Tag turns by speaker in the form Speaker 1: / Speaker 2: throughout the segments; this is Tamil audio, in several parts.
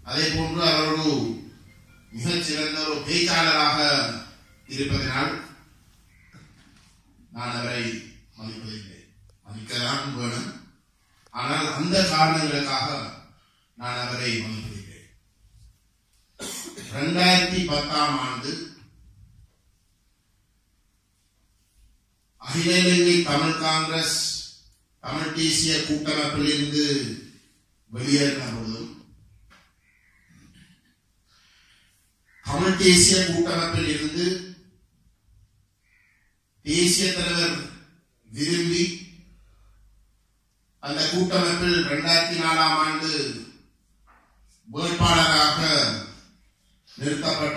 Speaker 1: அதே போன்று அவர் ஒரு மிகச் சிறந்த ஒரு பேச்சாளராக இருப்பதனால் நான் அவரை மதிப்பதில்லை மதிக்கதான் வேணும் ஆனால் அந்த காரணங்களுக்காக நான் அவரை மதிப்பதில்லை இரண்டாயிரத்தி பத்தாம் ஆண்டு அகில இலங்கை தமிழ் காங்கிரஸ் தமிழ் தேசிய கூட்டமைப்பிலிருந்து வெளியேறின பொழுதும் தமிழ் தேசிய கூட்டமைப்பில் இருந்து தேசிய தலைவர் விரும்பி அந்த கூட்டமைப்பில் இரண்டாயிரத்தி நாலாம் ஆண்டு வேட்பாளராக நிறுத்தப்பட்ட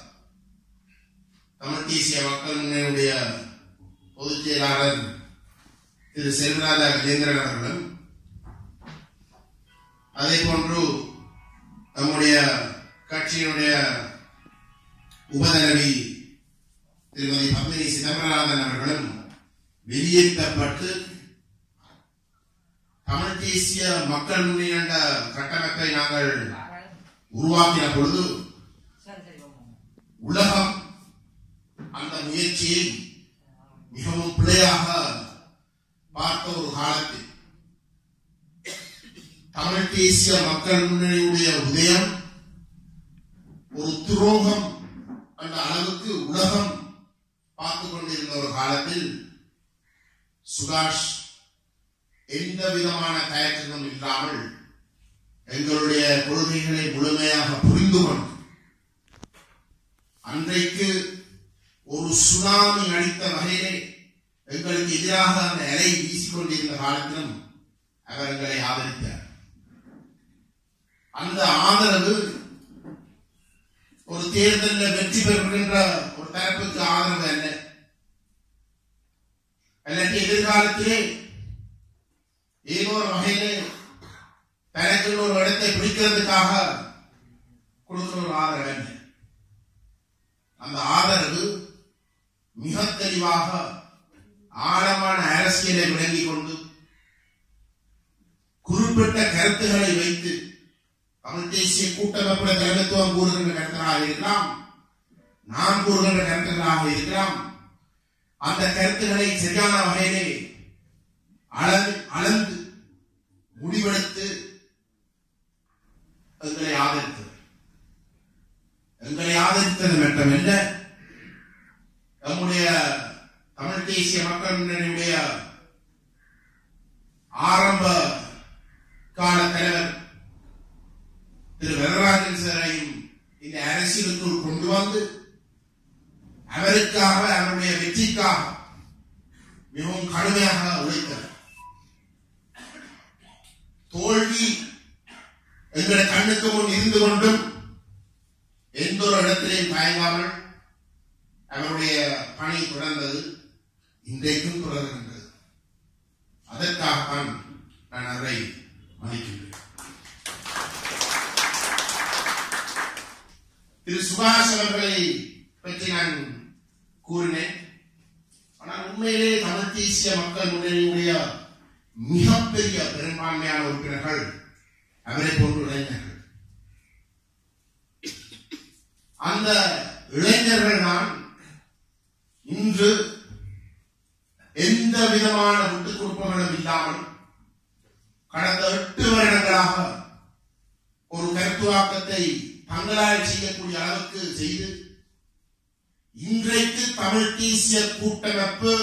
Speaker 1: தமிழ் தேசிய மக்கள் முன்னணியுடைய பொதுச் செயலாளர் திரு செல்வராஜா கஜேந்திரன் அவர்களும் அதே போன்று நம்முடைய கட்சியினுடைய உபதலைவி திருமதி பத்மினி சிதம்பரநாதன் அவர்களும் வெளியேற்றப்பட்டு தமிழ் தேசிய மக்கள் முன்னணி என்ற கட்டமைப்பை நாங்கள் உருவாக்கின பொழுது உலகம் அந்த முயற்சியை மிகவும் பிழையாக பார்த்த ஒரு காலத்தில் தமிழ் தேசிய மக்கள் முன்னணியுடைய உதயம் ஒரு துரோகம் என்ற அளவுக்கு உலகம் பார்த்து கொண்டிருந்த ஒரு காலத்தில் சுகாஷ் எந்த விதமான தயக்கமும் இல்லாமல் எங்களுடைய கொள்கைகளை முழுமையாக புரிந்து கொண்டு அன்றைக்கு ஒரு சுனாமி அடித்த வகையிலே எங்களுக்கு எதிராக அந்த அலை வீசிக்கொண்டிருந்த காலத்திலும் அவர் எங்களை ஆதரித்தார் அந்த ஆதரவு ஒரு தேர்தலில் வெற்றி பெறுகின்ற ஒரு தரப்புக்கு ஆதரவு அல்ல அல்லது எதிர்காலத்திலே ஏதோ ஒரு வகையிலே தனக்கு ஒரு இடத்தை பிடிக்கிறதுக்காக கொடுக்கிற ஒரு ஆதரவு அல்ல அந்த ஆதரவு மிக தெளிவாக ஆழமான அரசியலை விளங்கிக் கொண்டு குறிப்பிட்ட கருத்துக்களை வைத்து தமிழ் தேசிய கூட்டமைப்புடைய தலைமைத்துவம் கூறுகின்ற கருத்துகளாக இருக்கலாம் நாம் கூறுகின்ற கருத்துக்களாக இருக்கலாம் அந்த கருத்துக்களை சரியான வகையிலே அளந்து அளந்து முடிவெடுத்து எங்களை ஆதரித்தது எங்களை ஆதரித்தது மட்டுமல்ல நம்முடைய தமிழ் தேசிய மக்கள் முன்னணியுடைய ஆரம்ப கால தலைவர் திரு வரராஜன் சாரையும் இந்த அரசியலுக்குள் கொண்டு வந்து அவருக்காக அவருடைய வெற்றிக்காக மிகவும் கடுமையாக உழைத்தவர் தோல்வி எங்களை கண்ணுக்கு முன் இருந்து கொண்டும் எந்த ஒரு இடத்திலையும் தயங்காமல் அவருடைய பணி தொடர்ந்தது இன்றைக்கும் தொடர்கின்றது அதற்காகத்தான் நான் அவரை மதிக்கின்றேன் திரு சுபாஷ் அவர்களை பற்றி நான் கூறினேன் ஆனால் உண்மையிலே தமிழ் தேசிய மக்கள் முன்னணியுடைய மிகப்பெரிய பெரும்பான்மையான உறுப்பினர்கள் அவரை போன்று இளைஞர்கள் அந்த இளைஞர்கள் தான் இன்று எந்த விதமான விட்டுக் கொடுப்புகளும் இல்லாமல் கடந்த எட்டு வருடங்களாக ஒரு கருத்துவாக்கத்தை தங்களால் செய்யக்கூடிய அளவுக்கு செய்து இன்றைக்கு தமிழ் தேசிய கூட்டமைப்பு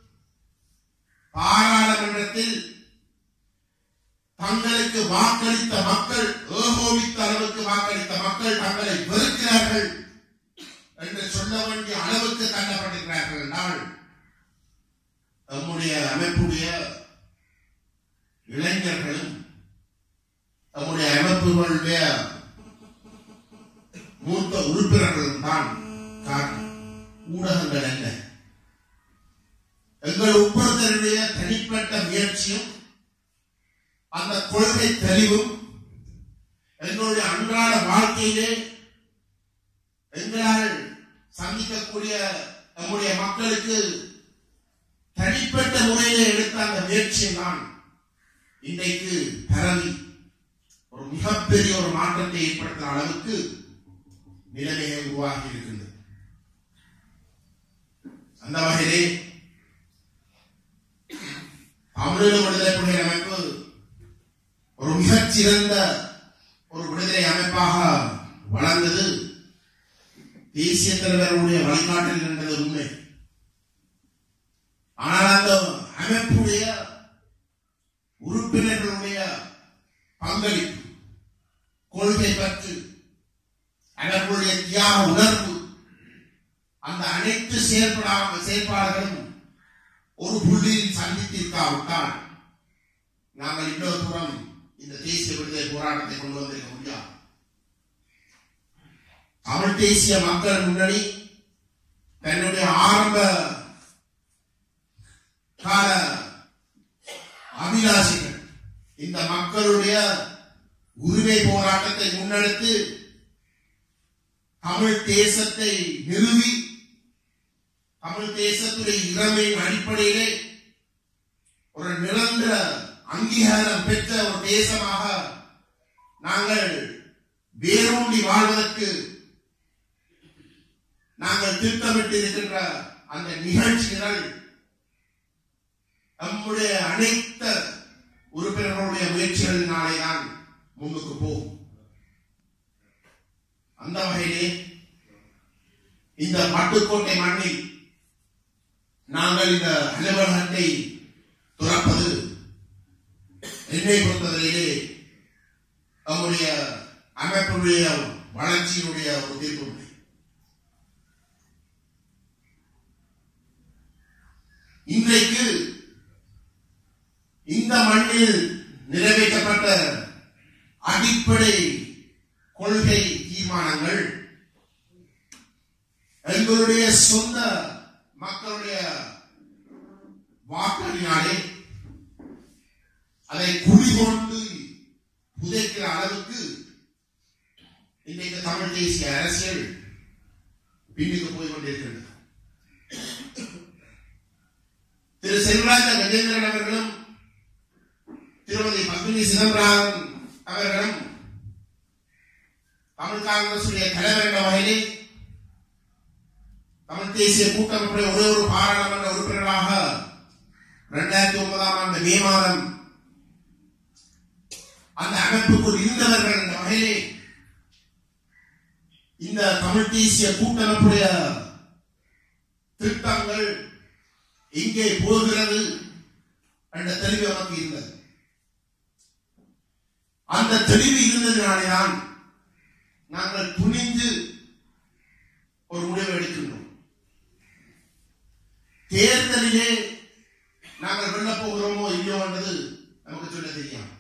Speaker 1: பாராளுமன்றத்தில் தங்களுக்கு வாக்களித்த மக்கள் ஏகோபித்த அளவுக்கு வாக்களித்த மக்கள் தங்களை வெறுக்கிறார்கள் என்று சொல்ல வேண்டிய அளவுக்கு தள்ளப்பட்டிருக்கிறார்கள் என்றால் நம்முடைய அமைப்புடைய இளைஞர்களும் நம்முடைய அமைப்புகளுடைய மூத்த உறுப்பினர்களும் தான் காரணம் ஊடகங்கள் அல்ல எங்கள் ஒவ்வொருத்தருடைய தனிப்பட்ட முயற்சியும் அந்த கொள்கை தெளிவும் எங்களுடைய அன்றாட வாழ்க்கையிலே எங்களால் சந்திக்கக்கூடிய நம்முடைய மக்களுக்கு தனிப்பட்ட முறையிலே எடுத்த அந்த முயற்சியை தான் இன்றைக்கு பரவி ஒரு மிகப்பெரிய ஒரு மாற்றத்தை ஏற்படுத்துகிற அளவுக்கு நிலைமையை உருவாகி இருக்கின்றது அந்த வகையிலே தமிழீழ விடுதலை புலிகள் அமைப்பு ஒரு மிகச்சிறந்த ஒரு விடுதலை அமைப்பாக வளர்ந்தது தேசிய தலைவருடைய வழிகாட்டல் என்பது உண்மை ஆனால் அந்த அமைப்புடைய உறுப்பினர்களுடைய பங்களிப்பு கொள்கை பற்று அவர்களுடைய தியாக உணர்வு அந்த அனைத்து செயல்படா செயல்பாடுகளும் ஒரு புள்ளியில் சந்தித்திருக்காவிட்டால் நாங்கள் இன்னொரு புறம் இந்த தேசிய விடுதலை போராட்டத்தை கொண்டு வந்திருக்க முடியாது தமிழ் தேசிய மக்கள் முன்னணி தன்னுடைய ஆரம்ப கால அபிலாஷிகள் இந்த மக்களுடைய உரிமை போராட்டத்தை முன்னெடுத்து தமிழ் தேசத்தை நிறுவி தமிழ் தேசத்துடைய இளமையின் அடிப்படையிலே ஒரு நிரந்தர அங்கீகாரம் பெற்ற ஒரு தேசமாக நாங்கள் வேரூண்டி வாழ்வதற்கு நாங்கள் திட்டமிட்டு இருக்கின்ற அந்த நிகழ்ச்சிகள் நம்முடைய அனைத்து உறுப்பினர்களுடைய முயற்சிகளினாலே தான் முன்னுக்கு போகும் அந்த வகையிலே இந்த பட்டுக்கோட்டை மண்ணில் நாங்கள் இந்த அலுவலகத்தை துறப்பது என்னை பொறுத்தவரையிலே நம்முடைய அமைப்பினுடைய வளர்ச்சியினுடைய ஒரு தீர்ப்பு இன்றைக்கு இந்த மண்ணில் நிறைவேற்றப்பட்ட அடிப்படை கொள்கை தீர்மானங்கள் எங்களுடைய சொந்த மக்களுடைய வாக்களினாலே அதை குடிகொண்டு புதைக்கிற அளவுக்கு இன்றைக்கு தமிழ் தேசிய அரசியல் பின்னுக்கு போய் கொண்டிருக்கின்றது திரு செல்வராஜ கஜேந்திரன் அவர்களும் திருமதி பத்மினி சிதம்பரம் அவர்களும் தமிழ் காங்கிரசுடைய தலைவர் என்ற வகையிலே தமிழ் தேசிய கூட்டமைப்புடைய ஒரே ஒரு பாராளுமன்ற உறுப்பினராக இரண்டாயிரத்தி ஒன்பதாம் ஆண்டு மே மாதம் அந்த அமைப்புக்குள் இருந்தவர்கள் என்ற வகையிலே இந்த தமிழ் தேசிய கூட்டமைப்புடைய திட்டங்கள் எங்கே போகிறது என்ற தெளிவு நமக்கு இருந்தது அந்த தெளிவு இருந்ததினாலேதான் நாங்கள் துணிந்து ஒரு முடிவு எடுக்கின்றோம் தேர்தலிலே நாங்கள் வெல்ல போகிறோமோ இல்லையோ என்பது நமக்கு சொல்ல தெரியும்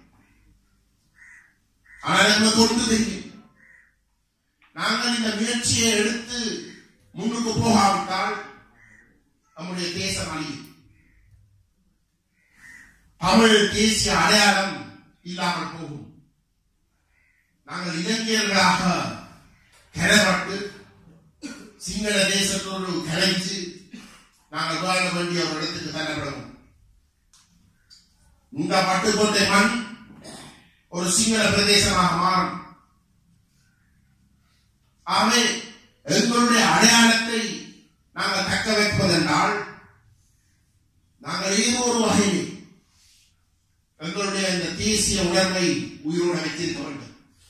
Speaker 1: ஆனால் நமக்கு ஒன்று தெரியும் நாங்கள் இந்த முயற்சியை எடுத்து முன்னுக்கு போகாவிட்டால் நம்முடைய தேசம் அழியும் தமிழ் தேசிய அடையாளம் இல்லாமல் போகும் நாங்கள் இளைஞர்களாக கிளப்பட்டு சிங்கள தேசத்தோடு கலைச்சு நாங்கள் வாழ வேண்டிய ஒரு இடத்துக்கு தள்ளப்படும் இந்த பட்டுக்கோட்டை மண் ஒரு சிங்கள பிரதேசமாக மாறும் ஆகவே எங்களுடைய அடையாளத்தை நாங்கள் தக்க வைப்பதென்றால் நாங்கள் ஏதோ ஒரு வகையில் எங்களுடைய இந்த தேசிய உணர்வை உயிரோடு வைத்திருக்க வேண்டும்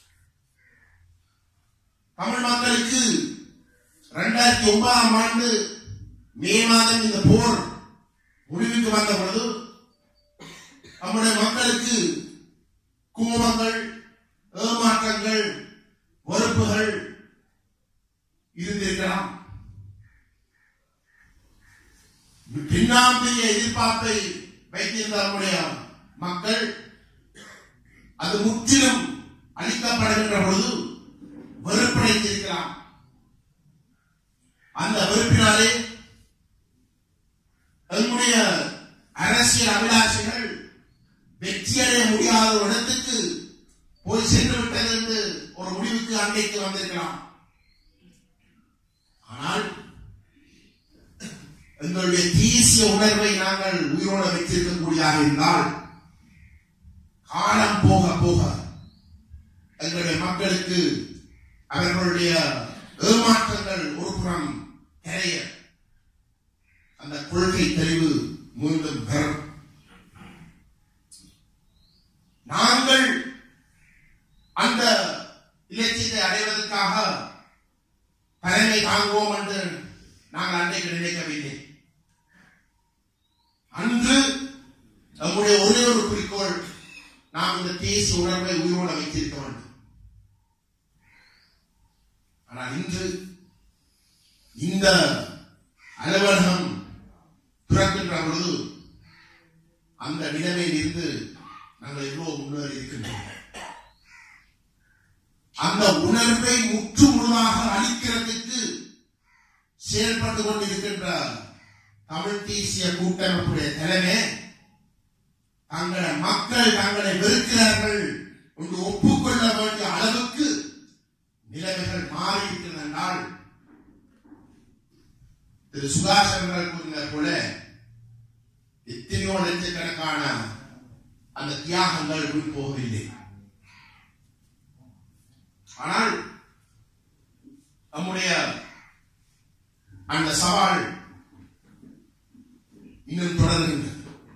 Speaker 1: தமிழ் மக்களுக்கு இரண்டாயிரத்தி ஒன்பதாம் ஆண்டு மே மாதம் இந்த போர் முடிவுக்கு வந்த பொழுது நம்முடைய மக்களுக்கு கோபங்கள் ஏமாற்றங்கள் வெறுப்புகள் இருந்திருக்கலாம் பின்னாம்பிய எதிர்பார்ப்பை வைத்திருந்த நம்முடைய மக்கள் அது முற்றிலும் அளிக்கப்படுகின்ற பொழுது வெறுப்படைந்திருக்கலாம் அந்த வெறுப்பினாலே எங்களுடைய அரசியல் அபிலாஷைகள் வெற்றியடைய முடியாத ஒரு இடத்துக்கு போய் சென்று விட்டது என்று ஒரு முடிவுக்கு அன்றைக்கு வந்திருக்கலாம் ஆனால் எங்களுடைய தேசிய உணர்வை நாங்கள் உயிரோடு வைத்திருக்கக்கூடியதாக இருந்தால் காலம் போக போக எங்களுடைய மக்களுக்கு அவர்களுடைய ஏமாற்றங்கள் ஒரு புறம் கரைய அந்த கொள்கை தெளிவு மீண்டும் பெறும் நாங்கள் அந்த இலட்சியத்தை அடைவதற்காக தலைமை தாங்குவோம் என்று நாங்கள் அன்றைக்கு நினைக்கவில்லை அன்று நம்முடைய ஒரே ஒரு குறிக்கோள் நாம் இந்த தேசிய உணர்வை உயிரோட வைத்திருக்க வேண்டும் ஆனால் இன்று இந்த அலுவலகம் துறக்கின்ற பொழுது அந்த நிலைமையில் இருந்து நாங்கள் எவ்வளவு முன்னேறி இருக்கின்றோம் அந்த உணர்வை முற்று முழுதாக அளிக்கிறதுக்கு செயல்பட்டு கொண்டிருக்கின்ற தமிழ் தேசிய கூட்டமைப்புடைய தலைமை தங்களை மக்கள் தங்களை வெறுக்கிறார்கள் என்று ஒப்புக்கொள்ள வேண்டிய அளவுக்கு நிலைமைகள் மாறியிருக்கின்றன என்றால் திரு சுபாஷ் அவர்கள் கூறினார் போல எத்தனையோ லட்சக்கணக்கான அந்த தியாகங்கள் வீண் போகவில்லை ஆனால் நம்முடைய அந்த சவால் இன்னும் தொடர்கின்றது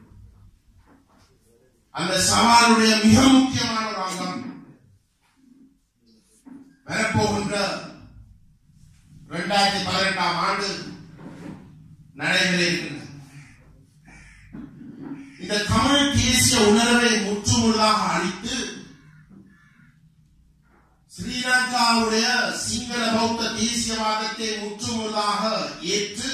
Speaker 1: அந்த சவாலுடைய மிக முக்கியமான ஒரு அங்கம் வரப்போகின்ற இரண்டாயிரத்தி பதினெட்டாம் ஆண்டு நடைபெற இருக்கின்றது இந்த தமிழ் தேசிய உணர்வை முற்றுமுழுதாக அழித்து ஸ்ரீலங்காவுடைய சிங்கள பௌத்த தேசியவாதத்தை முற்றுமுழுதாக ஏற்று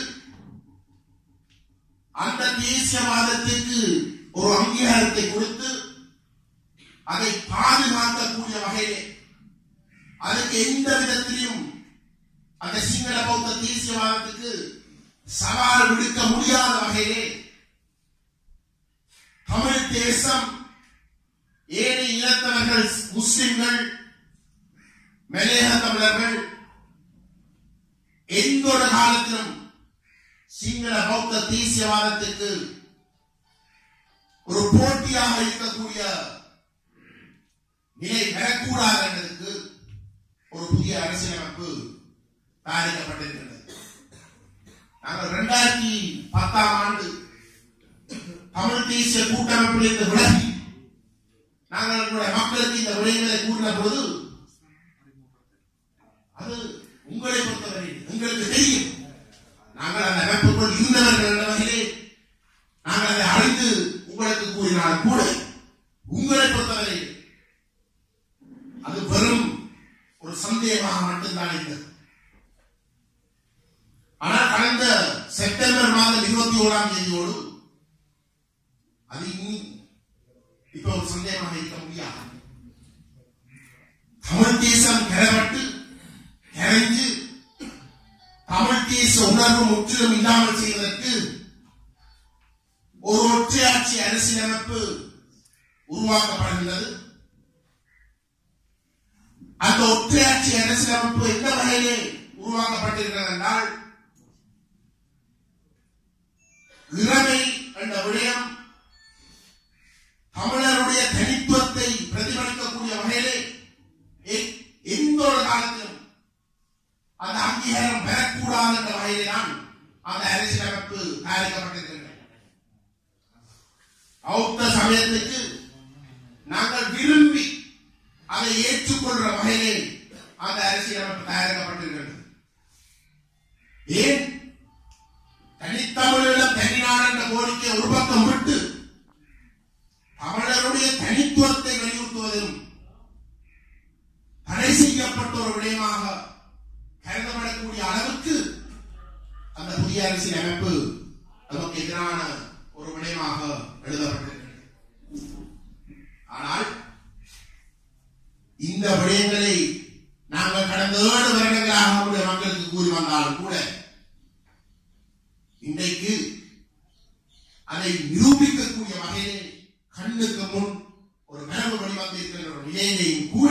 Speaker 1: அந்த தேசியவாதத்திற்கு ஒரு அங்கீகாரத்தை கொடுத்து அதை பாதுகாக்கக்கூடிய வகையிலே அதுக்கு எந்த விதத்திலும் அந்த சிங்கள பௌத்த தேசியவாதத்துக்கு சவால் விடுக்க முடியாத வகையிலே தமிழ் தேசம் ஏனைய இனத்தவர்கள் முஸ்லிம்கள் மலையக தமிழர்கள் எந்த ஒரு காலத்திலும் சிங்கள பௌத்த தேசியவாதத்துக்கு ஒரு போட்டியாக இருக்கக்கூடிய நிலை பெறக்கூடாது என்பதற்கு ஒரு புதிய அரசியலமைப்பு தயாரிக்கப்பட்டிருக்கிறது நாங்கள் இரண்டாயிரத்தி பத்தாம் ஆண்டு தமிழ் தேசிய கூட்டமைப்பில் இருந்து விலகி நாங்கள் எங்களுடைய மக்களுக்கு இந்த விடயங்களை கூறின பொழுது அது உங்களை பொறுத்தவரை எங்களுக்கு தெரியும் நாங்கள் அந்த அமைப்புக்குள் இருந்தவர்கள் என்ற வகையிலே நாங்கள் அதை அறிந்து உங்களுக்கு கூறினால் கூட உங்களை பொறுத்தவரை அது வெறும் ஒரு சந்தேகமாக மட்டும்தான் இருந்தது ஆனால் கடந்த செப்டம்பர் மாதம் இருபத்தி ஓராம் தேதியோடு அது இனி இப்ப ஒரு சந்தேகமாக இருக்க முடியாது தமிழ் தேசம் கிளப்பட்டு கரைஞ்சு தமிழ் தேச உணர்வு முற்றிலும் இல்லாமல் செய்வதற்கு ஒரு ஒற்றையாட்சி அரசியலமைப்பு உருவாக்கப்படுகின்றது அந்த ஒற்றையாட்சி அரசியலமைப்பு எந்த வகையிலே உருவாக்கப்பட்டிருக்கிறது என்றால் இறமை என்ற விடயம் தமிழருடைய தனித்துவத்தை பிரதிபலிக்கக்கூடிய வகையிலே எ- எந்த ஒரு காலத்திலும் அந்த அங்கீகாரம் பெறக்கூடாது என்ற வகையிலே தான் அந்த அரசியலமைப்பு தயாரிக்கப்பட்டிருக்கின்றன பௌத்த சமயத்துக்கு நாங்கள் விரும்பி அதை ஏற்றுக்கொள்ற வகையிலே அந்த அரசியலமைப்பு தயாரிக்கப்பட்டிருக்கிறது ஏன் தனித்தமிழிடம் தனிநாடு என்ற கோரிக்கை ஒரு பக்கம் விட்டு தமிழருடைய தனித்துவத்தை வலியுறுத்துவதும் தடை செய்யப்பட்ட ஒரு விடயமாக கருதப்படக்கூடிய அளவுக்கு அந்த புதிய அரசியல் அமைப்பு நமக்கு எதிரான ஒரு விடயமாக எழுதப்பட்டிருக்கிறது ஆனால் இந்த விடயங்களை நாங்கள் கடந்த ஏழு வருடங்களாக நம்முடைய மக்களுக்கு கூறி வந்தாலும் கூட இன்றைக்கு அதை நிரூபிக்கக்கூடிய வகையிலே கண்ணுக்கு முன் ஒரு கனவு வடிவந்திருக்கிற ஒரு நிலையிலேயும் கூட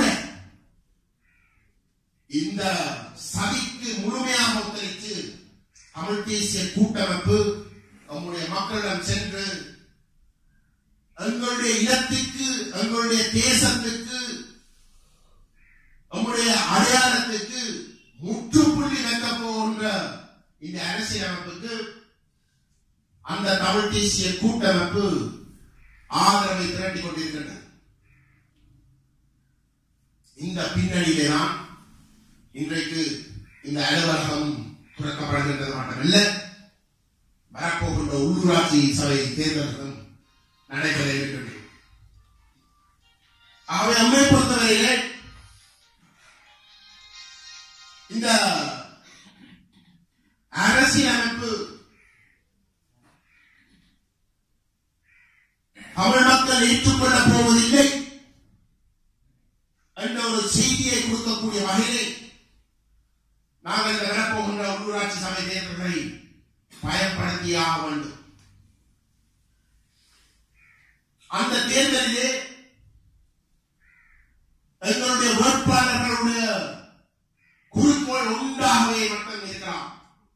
Speaker 1: இந்த சதிக்கு முழுமையாக ஒத்துழைத்து தமிழ் தேசிய கூட்டமைப்பு நம்முடைய மக்களிடம் சென்று எங்களுடைய இனத்துக்கு எங்களுடைய தேசத்துக்கு முற்றுப்புள்ளி வைக்க போகின்ற இந்த அரசியலமைப்புக்கு அந்த தமிழ் தேசிய கூட்டமைப்பு ஆதரவை திரட்டிக் கொண்டிருக்கின்றது இந்த பின்னணியிலே தான் இன்றைக்கு இந்த அலுவலகம் துறக்கப்படுகின்றது மட்டுமல்ல வரப்போகின்ற உள்ளூராட்சி சபை தேர்தல்களும் நடைபெற இருக்கின்றது ஆகவே நம்மை பொறுத்தவரையிலே இந்த அரசியலமைப்பு தமிழ் மக்கள் ஏற்றுக்கொள்ளப் போவதில்லை என்ற ஒரு செய்தியை கொடுக்கக்கூடிய வகையிலே நாங்கள் இந்த வரப்போகின்ற உள்ளூராட்சி சபை தேர்தல்களை பயன்படுத்தியாக வேண்டும் அந்த தேர்தலிலே எங்களுடைய வேட்பாளர்களுடைய குறிக்கோள் உண்டாகவே மட்டும் இருக்கலாம்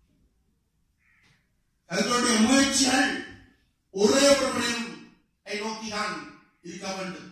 Speaker 1: எங்களுடைய முயற்சிகள் ஒரே ஒரு விடயம் நோக்கிதான் இருக்க வேண்டும்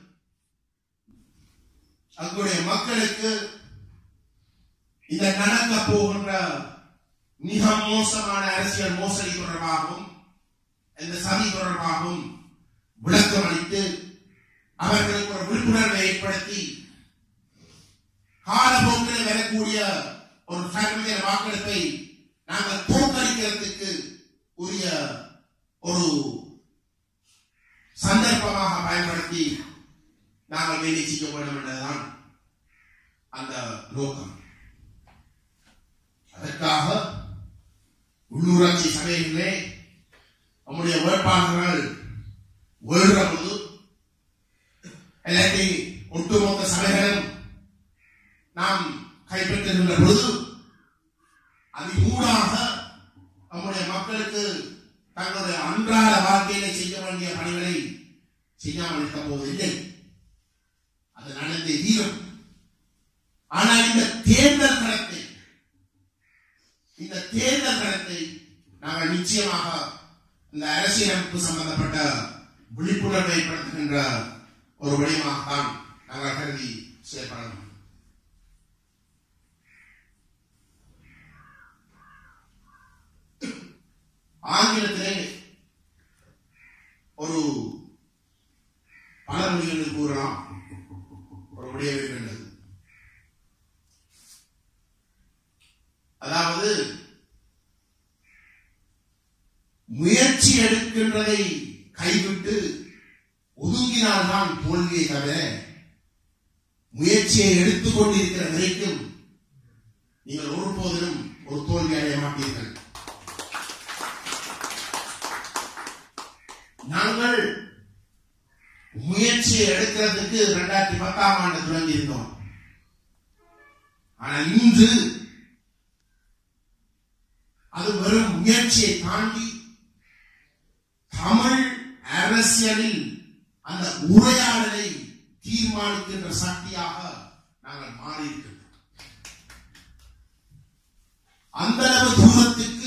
Speaker 1: அங்குடைய மக்களுக்கு இந்த நடக்க போகின்ற மிக மோசமான அரசியல் மோசடி தொடர்பாகவும் இந்த சதி தொடர்பாகவும் விளக்கம் அளித்து அவர்களுக்கு ஒரு விழிப்புணர்வை ஏற்படுத்தி காலப்போக்கில் வரக்கூடிய ஒரு ஃபேமிலியர் வாக்கெடுப்பை நாங்கள் தோற்கடிக்கிறதுக்கு உரிய ஒரு சந்தர்ப்பமாக பயன்படுத்தி நாங்கள் வேலை செய்ய வேண்டும் என்பதுதான் அந்த நோக்கம் அதற்காக உள்ளூராட்சி சபைகளிலே நம்முடைய வேட்பாளர்கள் வேறுற போது இல்லாட்டி ஒட்டுமொத்த சபைகளும் நாம் கைப்பற்றுகின்ற பொழுது அதிகூடாக நம்முடைய மக்களுக்கு தங்களுடைய அன்றாட வாழ்க்கையிலே செய்ய வேண்டிய பணிகளை செய்யாமல் இருக்க போவதில்லை அது நடந்தே தீரும் ஆனால் இந்த தேர்தல் களத்தை இந்த தேர்தல் களத்தை நாங்கள் நிச்சயமாக இந்த அரசியலமைப்பு சம்பந்தப்பட்ட விழிப்புணர்வை ஏற்படுத்துகின்ற ஒரு விடயமாகத்தான் நாங்கள் கருதி செயல்படணும் ஆங்கிலத்திலே ஒரு பழமொழி என்று கூறலாம் ஒரு விடயம் இருக்கின்றது அதாவது முயற்சி எடுக்கின்றதை கைவிட்டு ஒதுங்கினால்தான் தோல்வியை தவிர முயற்சியை எடுத்துக் கொண்டிருக்கிற வரைக்கும் நீங்கள் ஒருபோதிலும் ஒரு தோல்வி அடைய மாட்டீர்கள் நாங்கள் முயற்சியை எடுக்கிறதுக்கு இரண்டாயிரத்தி பத்தாம் ஆண்டு தொடங்கி இருந்தோம் ஆனால் இன்று அது வெறும் முயற்சியை தாண்டி தமிழ் அரசியலில் அந்த உரையாடலை தீர்மானிக்கின்ற சக்தியாக நாங்கள் மாறியிருக்கின்றோம் அந்த அளவு தூரத்துக்கு